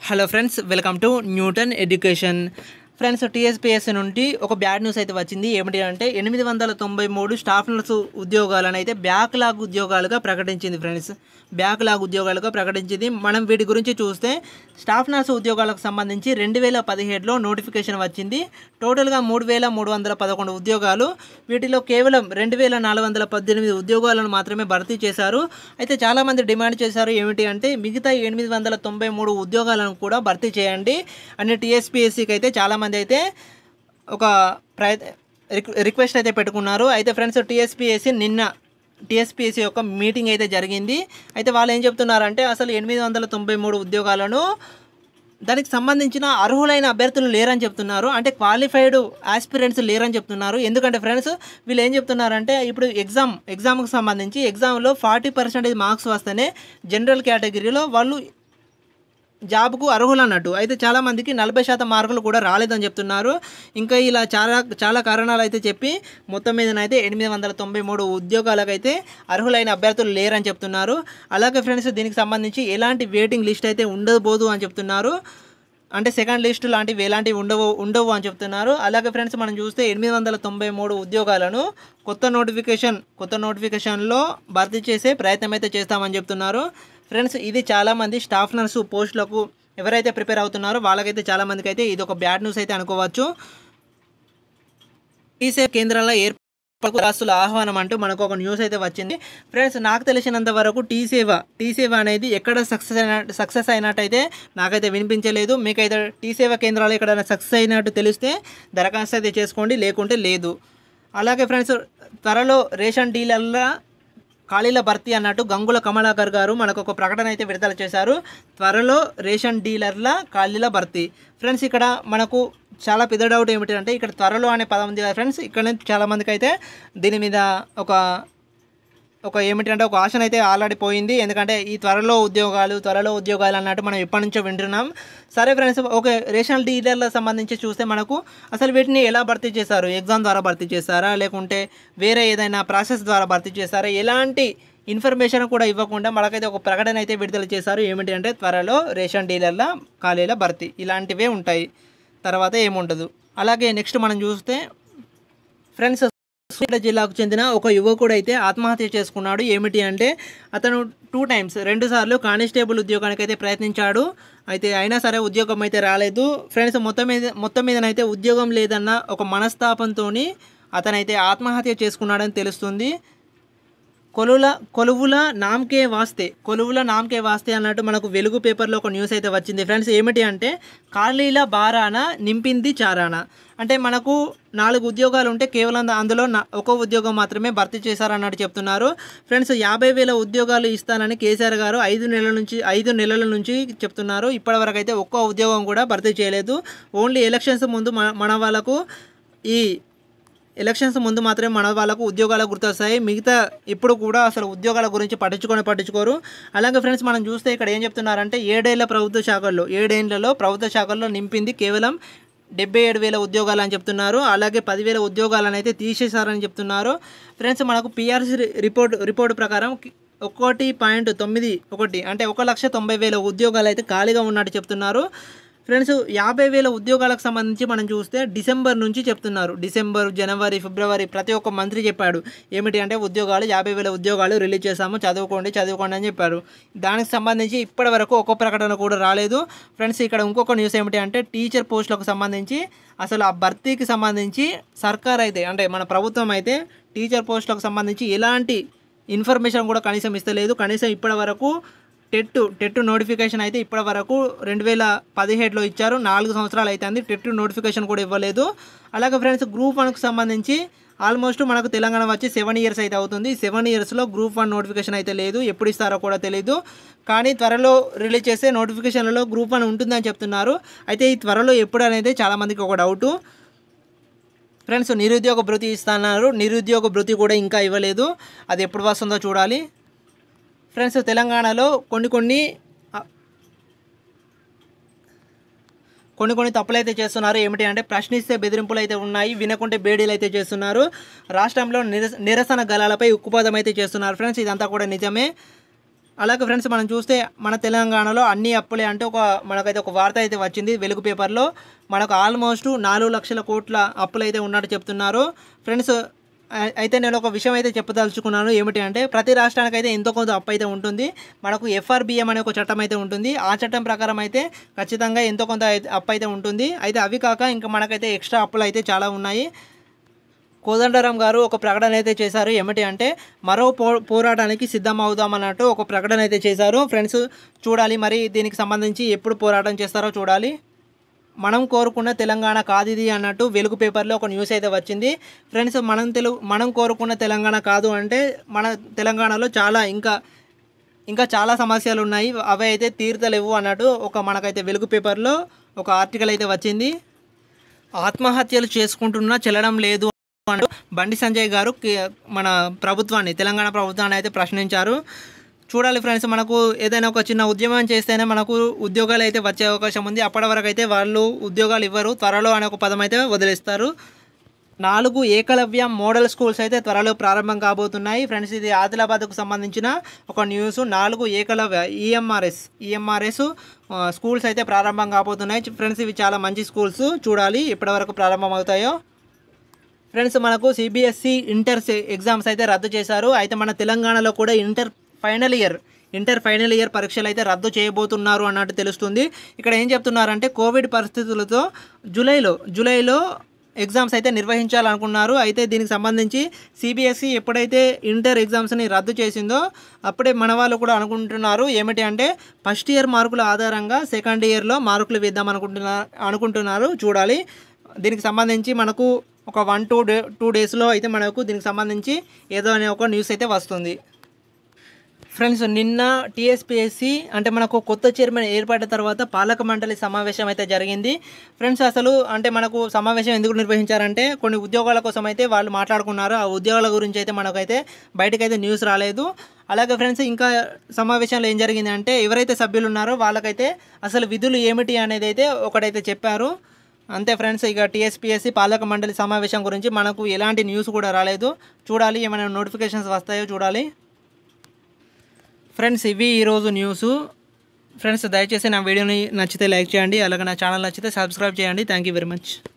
hello friends welcome to Newton education friends TSPS నుండి ఒక bad news అయితే వచ్చింది ఏమిటి అంటే ఎనిమిది వందల తొంభై మూడు స్టాఫ్ నర్సు ఉద్యోగాలను అయితే బ్యాక్లాగ్ ఉద్యోగాలుగా ప్రకటించింది ఫ్రెండ్స్ బ్యాక్లాగ్ ఉద్యోగాలుగా ప్రకటించింది మనం వీటి గురించి చూస్తే స్టాఫ్ నర్సు ఉద్యోగాలకు సంబంధించి రెండు వేల పదిహేడులో నోటిఫికేషన్ వచ్చింది టోటల్గా మూడు వేల మూడు వందల పదకొండు ఉద్యోగాలు వీటిలో కేవలం రెండు వేల నాలుగు వందల పద్దెనిమిది ఉద్యోగాలను మాత్రమే భర్తీ చేశారు అయితే చాలామంది డిమాండ్ చేశారు ఏమిటి అంటే మిగతా ఎనిమిది వందల తొంభై మూడు ఉద్యోగాలను కూడా భర్తీ చేయండి అని టీఎస్పీఎస్సీకి అయితే చాలామంది అయితే ఒక ప్రయత్ రిక్- రిక్వెస్ట్ అయితే పెట్టుకున్నారు అయితే ఫ్రెండ్స్ టీఎస్పీఎస్సీ నిన్న టీఎస్పీఎస్సీ యొక్క మీటింగ్ అయితే జరిగింది అయితే వాళ్ళు ఏం చెప్తున్నారంటే అసలు ఎనిమిది వందల తొంభై మూడు ఉద్యోగాలను దానికి సంబంధించిన అర్హులైన అభ్యర్థులు లేరని చెప్తున్నారు అంటే క్వాలిఫైడ్ ఆస్పిరెంట్స్ లేరని చెప్తున్నారు ఎందుకంటే ఫ్రెండ్స్ వీళ్ళు ఏం చెప్తున్నారంటే ఇప్పుడు ఎగ్జామ్ ఎగ్జామ్కి సంబంధించి ఎగ్జామ్లో ఫార్టీ పర్సెంటేజ్ మార్క్స్ వస్తేనే జనరల్ కేటగిరీలో వాళ్ళు జాబ్కు అర్హులు అన్నట్టు అయితే చాలామందికి నలభై శాతం మార్కులు కూడా రాలేదని చెప్తున్నారు ఇంకా ఇలా చాలా చాలా కారణాలు అయితే చెప్పి మొత్తం మీదనైతే ఎనిమిది వందల తొంభై మూడు ఉద్యోగాలకైతే అర్హులైన అభ్యర్థులు లేరని చెప్తున్నారు అలాగే ఫ్రెండ్స్ దీనికి సంబంధించి ఎలాంటి వెయిటింగ్ లిస్ట్ అయితే ఉండబోదు అని చెప్తున్నారు అంటే సెకండ్ లిస్ట్ లాంటివి ఎలాంటివి ఉండవు ఉండవు అని చెప్తున్నారు అలాగే ఫ్రెండ్స్ మనం చూస్తే ఎనిమిది వందల తొంభై మూడు ఉద్యోగాలను కొత్త నోటిఫికేషన్ కొత్త నోటిఫికేషన్లో భర్తీ చేసే ప్రయత్నం అయితే చేస్తామని చెప్తున్నారు ఫ్రెండ్స్ ఇది చాలామంది స్టాఫ్ నర్సు పోస్టులకు ఎవరైతే ప్రిపేర్ అవుతున్నారో వాళ్ళకైతే చాలామందికి అయితే ఇది ఒక బ్యాడ్ న్యూస్ అయితే అనుకోవచ్చు ఈ సేవ కేంద్రాల ఏర్పాటు రాస్తుల ఆహ్వానం అంటూ మనకు ఒక న్యూస్ అయితే వచ్చింది ఫ్రెండ్స్ నాకు తెలిసినంత వరకు టీ సేవ టీ సేవ అనేది ఎక్కడ సక్సెస్ అయిన సక్సెస్ అయినట్టయితే నాకైతే వినిపించలేదు మీకైతే టీ సేవ కేంద్రాలు ఎక్కడైనా సక్సెస్ అయినట్టు తెలిస్తే దరఖాస్తు అయితే చేసుకోండి లేకుంటే లేదు అలాగే ఫ్రెండ్స్ త్వరలో రేషన్ డీలర్ల ఖాళీల భర్తీ అన్నట్టు గంగుల కమలాకర్ గారు మనకు ఒక ప్రకటన అయితే విడుదల చేశారు త్వరలో రేషన్ డీలర్ల ఖాళీల భర్తీ ఫ్రెండ్స్ ఇక్కడ మనకు చాలా పెద్ద డౌట్ ఏమిటి అంటే ఇక్కడ త్వరలో అనే పదం ఉంది కదా ఫ్రెండ్స్ ఇక్కడ నుంచి చాలామందికి అయితే దీని మీద ఒక ఒక ఏమిటంటే ఒక ఆశన అయితే ఆల్రెడీ పోయింది ఎందుకంటే ఈ త్వరలో ఉద్యోగాలు త్వరలో ఉద్యోగాలు అన్నట్టు మనం ఎప్పటి నుంచో వింటున్నాం సరే ఫ్రెండ్స్ ఓకే రేషన్ డీలర్లకు సంబంధించి చూస్తే మనకు అసలు వీటిని ఎలా భర్తీ చేశారు ఎగ్జామ్ ద్వారా భర్తీ చేశారా లేకుంటే వేరే ఏదైనా ప్రాసెస్ ద్వారా భర్తీ చేశారా ఎలాంటి ఇన్ఫర్మేషన్ కూడా ఇవ్వకుండా మనకైతే ఒక ప్రకటన అయితే విడుదల చేశారు ఏమిటి అంటే త్వరలో రేషన్ డీలర్ల ఖాళీల భర్తీ ఇలాంటివే ఉంటాయి తర్వాత ఏముండదు అలాగే నెక్స్ట్ మనం చూస్తే ఫ్రెండ్స్ సూర్యాపేట జిల్లాకు చెందిన ఒక యువకుడు అయితే ఆత్మహత్య చేసుకున్నాడు ఏమిటి అంటే అతను టూ టైమ్స్ రెండు సార్లు కానిస్టేబుల్ ఉద్యోగానికి అయితే ప్రయత్నించాడు అయితే అయినా సరే ఉద్యోగం అయితే రాలేదు ఫ్రెండ్స్ మొత్తం మీద మొత్తం మీదనైతే ఉద్యోగం లేదన్న ఒక మనస్తాపంతో అతనైతే ఆత్మహత్య చేసుకున్నాడని తెలుస్తుంది కొలువుల కొలువుల నామకే వాస్తే కొలువుల నామకే వాస్తే అన్నట్టు మనకు వెలుగు పేపర్లో ఒక న్యూస్ అయితే వచ్చింది ఫ్రెండ్స్ ఏమిటి అంటే ఖాళీల బారాన నింపింది చారాన అంటే మనకు నాలుగు ఉద్యోగాలు ఉంటే కేవలం అందులో నా- ఒక ఉద్యోగం మాత్రమే భర్తీ చేశారన్నట్టు చెప్తున్నారు ఫ్రెండ్స్ యాభై వేల ఉద్యోగాలు ఇస్తానని కేసీఆర్ గారు ఐదు నెలల నుంచి ఐదు నెలల నుంచి చెప్తున్నారు ఇప్పటివరకు అయితే ఒక్క ఉద్యోగం కూడా భర్తీ చేయలేదు ఓన్లీ ఎలక్షన్స్ ముందు మన మన వాళ్ళకు ఈ ఎలక్షన్స్ ముందు మాత్రమే మన వాళ్ళకు ఉద్యోగాలు గుర్తొస్తాయి మిగతా ఇప్పుడు కూడా అసలు ఉద్యోగాల గురించి పట్టించుకొని పట్టించుకోరు అలాగే ఫ్రెండ్స్ మనం చూస్తే ఇక్కడ ఏం చెప్తున్నారంటే ఏడేళ్ల ప్రభుత్వ శాఖల్లో ఏడేళ్లలో ప్రభుత్వ శాఖల్లో నింపింది కేవలం డెబ్బై ఏడు వేల ఉద్యోగాలు అని చెప్తున్నారు అలాగే పదివేల ఉద్యోగాలను అయితే తీసేశారని చెప్తున్నారు ఫ్రెండ్స్ మనకు పిఆర్సీ రిపోర్ట్ రిపోర్ట్ ప్రకారం ఒకటి పాయింట్ తొమ్మిది ఒకటి అంటే ఒక లక్ష తొంభై వేల ఉద్యోగాలు అయితే ఖాళీగా ఉన్నట్టు చెప్తున్నారు ఫ్రెండ్స్ యాభై వేల ఉద్యోగాలకు సంబంధించి మనం చూస్తే డిసెంబర్ నుంచి చెప్తున్నారు డిసెంబర్ జనవరి ఫిబ్రవరి ప్రతి ఒక్క మంత్రి చెప్పాడు ఏమిటి అంటే ఉద్యోగాలు యాభై వేల ఉద్యోగాలు రిలీజ్ చేశాము చదువుకోండి చదువుకోండి అని చెప్పారు దానికి సంబంధించి ఇప్పటి వరకు ఒక్క ప్రకటన కూడా రాలేదు ఫ్రెండ్స్ ఇక్కడ ఇంకొక న్యూస్ ఏమిటి అంటే టీచర్ పోస్టులకు సంబంధించి అసలు ఆ భర్తీకి సంబంధించి సర్కార్ అయితే అంటే మన ప్రభుత్వం అయితే టీచర్ పోస్టులకు సంబంధించి ఎలాంటి ఇన్ఫర్మేషన్ కూడా కనీసం ఇస్తలేదు కనీసం ఇప్పటి వరకు టెట్ టెట్ నోటిఫికేషన్ అయితే ఇప్పటి వరకు రెండు వేల పదిహేడులో ఇచ్చారు నాలుగు సంవత్సరాలు అవుతుంది టెట్ నోటిఫికేషన్ కూడా ఇవ్వలేదు అలాగే ఫ్రెండ్స్ గ్రూప్ వన్కి సంబంధించి ఆల్మోస్ట్ మనకు తెలంగాణ వచ్చి సెవెన్ ఇయర్స్ అయితే అవుతుంది సెవెన్ ఇయర్స్లో గ్రూప్ వన్ నోటిఫికేషన్ అయితే లేదు ఎప్పుడు ఇస్తారో కూడా తెలియదు కానీ త్వరలో రిలీజ్ చేసే నోటిఫికేషన్లలో గ్రూప్ వన్ ఉంటుందని చెప్తున్నారు అయితే ఈ త్వరలో ఎప్పుడు అనేది చాలామందికి ఒక డౌటు ఫ్రెండ్స్ నిరుద్యోగ భృతి ఇస్తున్నారు నిరుద్యోగ భృతి కూడా ఇంకా ఇవ్వలేదు అది ఎప్పుడు వస్తుందో చూడాలి ఫ్రెండ్స్ తెలంగాణలో కొన్ని కొన్ని ఆ, కొన్ని కొన్ని తప్పులు అయితే చేస్తున్నారు ఏమిటి అంటే ప్రశ్నిస్తే బెదిరింపులు అయితే ఉన్నాయి వినకుంటే బేడీలు అయితే చేస్తున్నారు రాష్ట్రంలో నిరస నిరసన గలాలపై ఉక్కుపాదం అయితే చేస్తున్నారు ఫ్రెండ్స్ ఇదంతా కూడా నిజమే అలాగే ఫ్రెండ్స్ మనం చూస్తే మన తెలంగాణలో అన్ని అప్పులే అంటే ఒక మనకైతే ఒక వార్త అయితే వచ్చింది వెలుగు పేపర్లో మనకు ఆల్మోస్ట్ నాలుగు లక్షల కోట్ల అప్పులు అయితే ఉన్నట్టు చెప్తున్నారు ఫ్రెండ్స్ అ- అయితే నేను ఒక విషయం అయితే చెప్పదలుచుకున్నాను ఏమిటి అంటే ప్రతి రాష్ట్రానికి అయితే ఎంతో కొంత అప్పు అయితే ఉంటుంది మనకు ఎఫ్ఆర్బిఎం అనే ఒక చట్టం అయితే ఉంటుంది ఆ చట్టం ప్రకారం అయితే ఖచ్చితంగా ఎంతో కొంత అయితే అప్పు అయితే ఉంటుంది అయితే అవి కాక ఇంకా మనకైతే ఎక్స్ట్రా అప్పులు అయితే చాలా ఉన్నాయి కోదండరాం గారు ఒక ప్రకటన అయితే చేశారు ఏమిటి అంటే మరో పో పోరాటానికి సిద్ధం అవుదాం అన్నట్టు ఒక ప్రకటన అయితే చేశారు ఫ్రెండ్స్ చూడాలి మరి దీనికి సంబంధించి ఎప్పుడు పోరాటం చేస్తారో చూడాలి మనం కోరుకున్న తెలంగాణ కాదు ఇది అన్నట్టు వెలుగు పేపర్లో ఒక న్యూస్ అయితే వచ్చింది ఫ్రెండ్స్ మనం తెలుగు మనం కోరుకున్న తెలంగాణ కాదు అంటే మన తెలంగాణలో చాలా ఇంకా ఇంకా చాలా సమస్యలు ఉన్నాయి అవి అయితే తీర్తలేవు అన్నట్టు ఒక మనకైతే వెలుగు పేపర్లో ఒక ఆర్టికల్ అయితే వచ్చింది ఆత్మహత్యలు చేసుకుంటున్నా చెల్లడం లేదు అంటూ బండి సంజయ్ గారు కి- మన ప్రభుత్వాన్ని తెలంగాణ ప్రభుత్వాన్ని అయితే ప్రశ్నించారు చూడాలి ఫ్రెండ్స్ మనకు ఏదైనా ఒక చిన్న ఉద్యమం చేస్తేనే మనకు ఉద్యోగాలు అయితే వచ్చే అవకాశం ఉంది అప్పటి వరకు అయితే వాళ్ళు ఉద్యోగాలు ఇవ్వరు త్వరలో అనే ఒక పదం అయితే వదిలేస్తారు నాలుగు ఏకలవ్య మోడల్ స్కూల్స్ అయితే త్వరలో ప్రారంభం కాబోతున్నాయి ఫ్రెండ్స్ ఇది ఆదిలాబాద్కు సంబంధించిన ఒక న్యూస్ నాలుగు ఏకలవ్య ఈఎంఆర్ఎస్ ఈఎంఆర్ఎస్ స్కూల్స్ అయితే ప్రారంభం కాబోతున్నాయి ఫ్రెండ్స్ ఇవి చాలా మంచి స్కూల్స్ చూడాలి ఎప్పటి వరకు ప్రారంభం అవుతాయో ఫ్రెండ్స్ మనకు సిబిఎస్ఈ ఇంటర్ సె- ఎగ్జామ్స్ అయితే రద్దు చేశారు అయితే మన తెలంగాణలో కూడా inter final year inter final year పరీక్షలు అయితే రద్దు చేయబోతున్నారు అన్నట్టు తెలుస్తుంది ఇక్కడ ఏం చెప్తున్నారంటే కోవిడ్ పరిస్థితులతో జూలైలో జూలైలో ఎగ్జామ్స్ అయితే నిర్వహించాలనుకున్నారు అయితే దీనికి సంబంధించి సిబిఎస్ఈ ఎప్పుడైతే ఇంటర్ ఎగ్జామ్స్ని రద్దు చేసిందో అప్పుడే మన వాళ్ళు కూడా అనుకుంటున్నారు ఏమిటి అంటే ఫస్ట్ ఇయర్ మార్కుల ఆధారంగా సెకండ్ ఇయర్లో మార్కులు వేద్దాం అనుకుంటున్నారు అనుకుంటున్నారు చూడాలి దీనికి సంబంధించి మనకు ఒక వన్ టూ డే టూ డేస్లో అయితే మనకు దీనికి సంబంధించి ఏదో అనే ఒక న్యూస్ అయితే వస్తుంది ఫ్రెండ్స్ నిన్న టీఎస్పీఎస్సి అంటే మనకు కొత్త చైర్మన్ ఏర్పడిన తర్వాత పాలక మండలి సమావేశం అయితే జరిగింది ఫ్రెండ్స్ అసలు అంటే మనకు సమావేశం ఎందుకు నిర్వహించారంటే కొన్ని ఉద్యోగాల కోసం అయితే వాళ్ళు మాట్లాడుకున్నారు ఆ ఉద్యోగాల గురించి అయితే మనకైతే బయటకైతే న్యూస్ రాలేదు అలాగే ఫ్రెండ్స్ ఇంకా సమావేశంలో ఏం జరిగింది అంటే ఎవరైతే సభ్యులు ఉన్నారో వాళ్ళకైతే అసలు విధులు ఏమిటి అనేది అయితే ఒకటైతే చెప్పారు అంతే ఫ్రెండ్స్ ఇక టీఎస్పీఎస్సీ పాలక మండలి సమావేశం గురించి మనకు ఎలాంటి న్యూస్ కూడా రాలేదు చూడాలి ఏమైనా నోటిఫికేషన్స్ వస్తాయో చూడాలి ఫ్రెండ్స్ ఇవి ఈరోజు న్యూస్ ఫ్రెండ్స్ దయచేసి నా వీడియోని నచ్చితే లైక్ చేయండి అలాగే నా ఛానల్ నచ్చితే సబ్స్క్రైబ్ చేయండి థ్యాంక్ యూ వెరీ మచ్